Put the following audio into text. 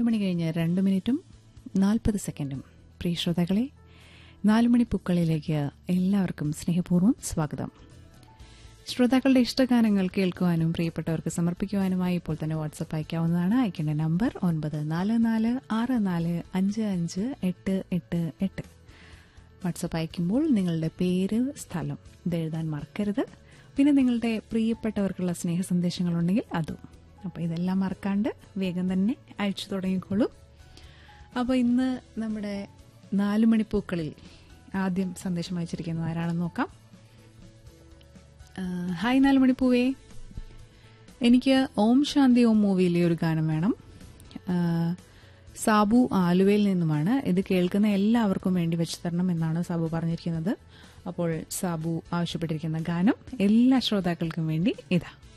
മണി കഴിഞ്ഞ് രണ്ട് മിനിറ്റും നാൽപ്പത് സെക്കൻഡും പ്രിയ ശ്രോതാക്കളെ നാലുമണി പൂക്കളിലേക്ക് എല്ലാവർക്കും സ്നേഹപൂർവ്വം സ്വാഗതം ശ്രോതാക്കളുടെ ഇഷ്ടഗാനങ്ങൾ കേൾക്കുവാനും പ്രിയപ്പെട്ടവർക്ക് സമർപ്പിക്കുവാനുമായി ഇപ്പോൾ തന്നെ വാട്സപ്പ് അയക്കാവുന്നതാണ് അയക്കേണ്ട നമ്പർ ഒൻപത് നാല് നാല് ആറ് നാല് അഞ്ച് അഞ്ച് എട്ട് എട്ട് എട്ട് വാട്സപ്പ് അയക്കുമ്പോൾ നിങ്ങളുടെ പേര് സ്ഥലം ഇത് എഴുതാൻ മറക്കരുത് പിന്നെ നിങ്ങളുടെ പ്രിയപ്പെട്ടവർക്കുള്ള സ്നേഹ സന്ദേശങ്ങളുണ്ടെങ്കിൽ അതും അപ്പോൾ ഇതെല്ലാം മറക്കാണ്ട് വേഗം തന്നെ അയച്ചു തുടങ്ങിക്കോളൂ അപ്പോൾ ഇന്ന് നമ്മുടെ നാല് മണിപ്പൂക്കളിൽ ആദ്യം സന്ദേശം അയച്ചിരിക്കുന്നത് ആരാണെന്ന് നോക്കാം ആ, ഹായ് നാല് മണിപ്പൂവേ എനിക്ക് ഓം ശാന്തി ഓം മൂവിയിലെ ഒരു ഗാനം വേണം ആ, സാബു ആലുവയിൽ നിന്നുമാണ് ഇത് കേൾക്കുന്ന എല്ലാവർക്കും വേണ്ടി വെച്ച് തരണം എന്നാണ് സാബു പറഞ്ഞിരിക്കുന്നത് അപ്പോൾ സാബു ആവശ്യപ്പെട്ടിരിക്കുന്ന ഗാനം എല്ലാ ശ്രോതാക്കൾക്കും വേണ്ടി ഇതാ